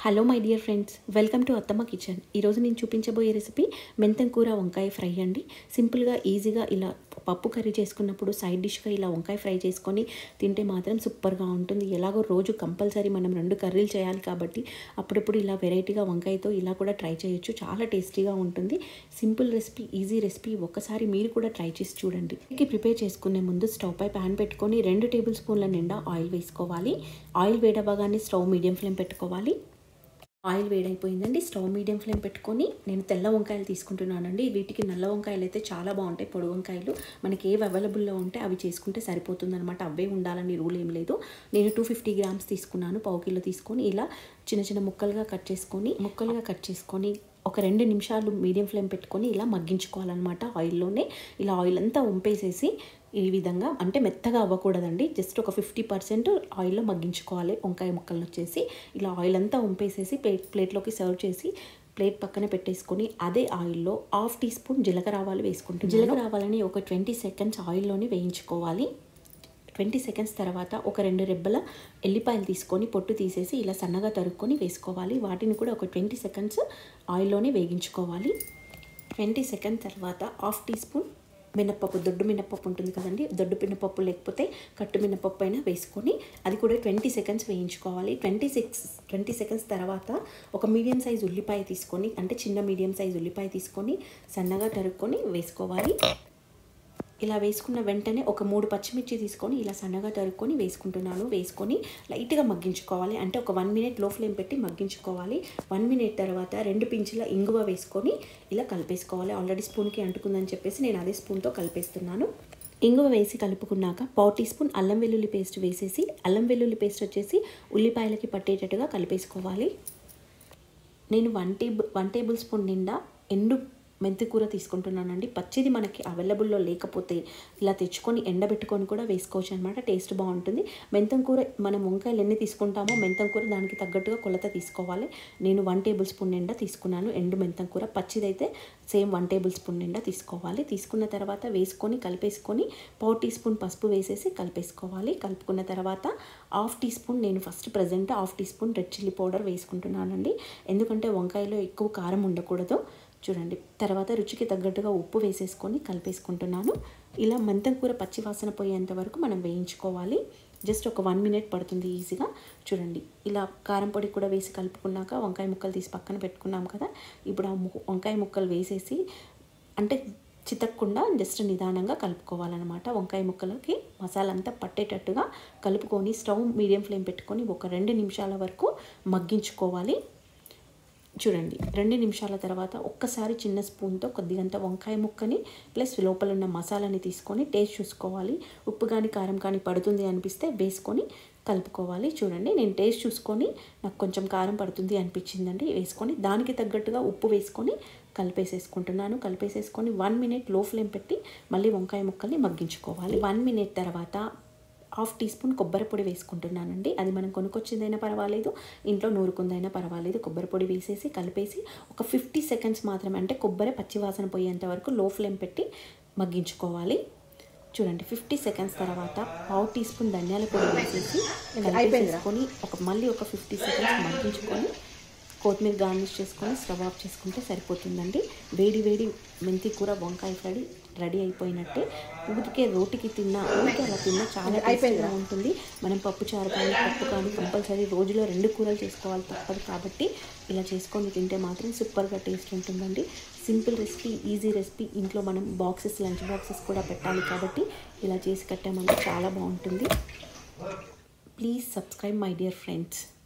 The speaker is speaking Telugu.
hello my dear friends welcome to అత్తమ్మ కిచెన్ ఈరోజు నేను చూపించబోయే రెసిపీ మెంతం కూర వంకాయ ఫ్రై అండి సింపుల్గా ఈజీగా ఇలా పప్పు కర్రీ చేసుకున్నప్పుడు సైడ్ డిష్గా ఇలా వంకాయ ఫ్రై చేసుకొని తింటే మాత్రం సూపర్గా ఉంటుంది ఎలాగో రోజు కంపల్సరీ మనం రెండు కర్రీలు చేయాలి కాబట్టి అప్పుడప్పుడు ఇలా వెరైటీగా వంకాయతో ఇలా కూడా ట్రై చేయొచ్చు చాలా టేస్టీగా ఉంటుంది సింపుల్ రెసిపీ ఈజీ రెసిపీ ఒక్కసారి మీరు కూడా ట్రై చేసి చూడండి దీనికి ప్రిపేర్ చేసుకునే ముందు స్టవ్ పై ప్యాన్ పెట్టుకొని రెండు టేబుల్ స్పూన్ల నిండా ఆయిల్ వేసుకోవాలి ఆయిల్ వేడవగానే స్టవ్ మీడియం ఫ్లేమ్ పెట్టుకోవాలి ఆయిల్ వేడైపోయిందండి స్టవ్ మీడియం ఫ్లేమ్ పెట్టుకొని నేను తెల్ల వంకాయలు తీసుకుంటున్నానండి వీటికి నల్ల వంకాయలు అయితే చాలా బాగుంటాయి పొడి వంకాయలు మనకి ఏవి అవైలబుల్లో ఉంటే అవి చేసుకుంటే సరిపోతుంది అనమాట అవే ఉండాలని రూల్ ఏం లేదు నేను టూ ఫిఫ్టీ గ్రామ్స్ తీసుకున్నాను పావు కిలో తీసుకొని ఇలా చిన్న చిన్న ముక్కలుగా కట్ చేసుకొని ముక్కలుగా కట్ చేసుకొని ఒక రెండు నిమిషాలు మీడియం ఫ్లేమ్ పెట్టుకొని ఇలా మగ్గించుకోవాలన్నమాట ఆయిల్లోనే ఇలా ఆయిల్ అంతా వంపేసేసి ఈ విధంగా అంటే మెత్తగా అవ్వకూడదండి జస్ట్ ఒక ఫిఫ్టీ పర్సెంట్ ఆయిల్లో మగ్గించుకోవాలి వంకాయ ముక్కలను వచ్చేసి ఇలా ఆయిల్ అంతా వంపేసేసి ప్లేట్ ప్లేట్లోకి సర్వ్ చేసి ప్లేట్ పక్కన పెట్టేసుకొని అదే ఆయిల్లో హాఫ్ టీ స్పూన్ జీలకర్ర ఆవాలు వేసుకుంటాం జీలకర్ర ఆవాలని ఒక ట్వంటీ సెకండ్స్ ఆయిల్లోనే వేయించుకోవాలి ట్వంటీ సెకండ్స్ తర్వాత ఒక రెండు రెబ్బల ఎల్లిపాయలు తీసుకొని పొట్టు తీసేసి ఇలా సన్నగా తరుక్కొని వేసుకోవాలి వాటిని కూడా ఒక ట్వంటీ సెకండ్స్ ఆయిల్లోనే వేగించుకోవాలి ట్వంటీ సెకండ్ తర్వాత హాఫ్ టీ స్పూన్ మినప్పప్పు దొడ్డు మినప్పప్పు ఉంటుంది కదండి దొడ్డు మినప్పప్పు లేకపోతే కట్టు మినప్పప్పు అయినా వేసుకొని అది కూడా ట్వంటీ సెకండ్స్ వేయించుకోవాలి ట్వంటీ సిక్స్ ట్వంటీ సెకండ్స్ తర్వాత ఒక మీడియం సైజ్ ఉల్లిపాయ తీసుకొని అంటే చిన్న మీడియం సైజ్ ఉల్లిపాయ తీసుకొని సన్నగా తరుక్కొని వేసుకోవాలి ఇలా వేసుకున్న వెంటనే ఒక మూడు పచ్చిమిర్చి తీసుకొని ఇలా సన్నగా తరుక్కొని వేసుకుంటున్నాను వేసుకొని లైట్గా మగ్గించుకోవాలి అంటే ఒక వన్ మినిట్ లో ఫ్లేమ్ పెట్టి మగ్గించుకోవాలి వన్ మినిట్ తర్వాత రెండు పించుల ఇంగువ వేసుకొని ఇలా కలిపేసుకోవాలి ఆల్రెడీ స్పూన్కి అంటుకుందని చెప్పేసి నేను అదే స్పూన్తో కలిపేస్తున్నాను ఇంగువ వేసి కలుపుకున్నాక పావు టీ స్పూన్ అల్లం వెల్లుల్లి పేస్ట్ వేసేసి అల్లం వెల్లుల్లి పేస్ట్ వచ్చేసి ఉల్లిపాయలకి పట్టేటట్టుగా కలిపేసుకోవాలి నేను one table one tablespoon నిండా ఎండు మెంతి కూర తీసుకుంటున్నానండి పచ్చిది మనకి అవైలబుల్లో లేకపోతే ఇలా తెచ్చుకొని ఎండబెట్టుకొని కూడా వేసుకోవచ్చు అనమాట టేస్ట్ బాగుంటుంది మెంతం కూర మనం వంకాయలు ఎన్ని తీసుకుంటామో మెంతం కూర దానికి తగ్గట్టుగా కొలత తీసుకోవాలి నేను వన్ టేబుల్ స్పూన్ నిండా తీసుకున్నాను ఎండు మెంతం కూర పచ్చిదైతే సేమ్ వన్ టేబుల్ స్పూన్ నిండా తీసుకోవాలి తీసుకున్న తర్వాత వేసుకొని కలిపేసుకొని పావు టీ స్పూన్ పసుపు వేసేసి కలిపేసుకోవాలి కలుపుకున్న తర్వాత హాఫ్ టీ స్పూన్ నేను first present half teaspoon red chilli powder వేసుకుంటున్నానండి ఎందుకంటే వంకాయలో ఎక్కువ కారం ఉండకూడదు చూడండి తర్వాత రుచికి తగ్గట్టుగా ఉప్పు వేసేసుకొని కలిపేసుకుంటున్నాను ఇలా మెంతం కూర పచ్చి వాసన పోయేంత వరకు మనం వేయించుకోవాలి జస్ట్ ఒక వన్ మినిట్ పడుతుంది ఈజీగా చూడండి ఇలా కారం పొడి కూడా వేసి కలుపుకున్నాక వంకాయ ముక్కలు తీసి పక్కన పెట్టుకున్నాం కదా ఇప్పుడు ఆ వంకాయ ముక్కలు వేసేసి అంటే చితక్కుండా జస్ట్ నిదానంగా కలుపుకోవాలన్నమాట వంకాయ ముక్కలకి మసాలా అంతా పట్టేటట్టుగా కలుపుకొని స్టవ్ మీడియం ఫ్లేమ్ పెట్టుకొని ఒక రెండు నిమిషాల వరకు మగ్గించుకోవాలి చూడండి రెండు నిమిషాల తర్వాత ఒక్కసారి చిన్న స్పూన్తో కొద్దిగంత వంకాయ ముక్కని ప్లస్ లోపల ఉన్న మసాలాని తీసుకొని టేస్ట్ చూసుకోవాలి ఉప్పు కానీ కారం కానీ పడుతుంది అనిపిస్తే వేసుకొని కలుపుకోవాలి చూడండి నేను టేస్ట్ చూసుకొని నాకు కొంచెం కారం పడుతుంది అనిపించిందండి వేసుకొని దానికి తగ్గట్టుగా ఉప్పు వేసుకొని కలిపేసేసుకుంటున్నాను కలిపేసేసుకొని వన్ మినిట్ లో ఫ్లేమ్ పెట్టి మళ్ళీ వంకాయ ముక్కల్ని మగ్గించుకోవాలి వన్ మినిట్ తర్వాత హాఫ్ టీ స్పూన్ కొబ్బరి పొడి వేసుకుంటున్నానండి అది మనం కొనుక్కొచ్చిందైనా పర్వాలేదు ఇంట్లో నూరుకుందైనా పర్వాలేదు కొబ్బరి పొడి వేసేసి కలిపేసి ఒక ఫిఫ్టీ సెకండ్స్ మాత్రమే అంటే కొబ్బరి పచ్చివాసన పోయేంత వరకు లో ఫ్లేమ్ పెట్టి మగ్గించుకోవాలి చూడండి ఫిఫ్టీ సెకండ్స్ తర్వాత పావు టీ స్పూన్ ధనియాల పొడి వేసేసి కలిపేసుకొని ఒక మళ్ళీ ఒక ఫిఫ్టీ సెకండ్స్ మగ్గించుకొని కొత్తిమీర గార్నిష్ చేసుకొని స్టవ్ ఆఫ్ చేసుకుంటే సరిపోతుందండి వేడి వేడి మెంతి కూర వంకాయ ఫ్రై రెడీ అయిపోయినట్టే ఊరికే రోటికి తిన్నా ఊరికే అలా తిన్నా చాలా టేస్టీగా ఉంటుంది మనం పప్పు చారు కానీ పప్పు కానీ కంపల్సరీ రోజులో రెండు కూరలు చేసుకోవాలి తప్పదు కాబట్టి ఇలా చేసుకొని తింటే మాత్రం సూపర్గా టేస్ట్ ఉంటుందండి సింపుల్ రెసిపీ ఈజీ రెసిపీ ఇంట్లో మనం బాక్సెస్ లంచ్ బాక్సెస్ కూడా పెట్టాలి కాబట్టి ఇలా చేసి కట్టామంటే చాలా బాగుంటుంది please subscribe my dear friends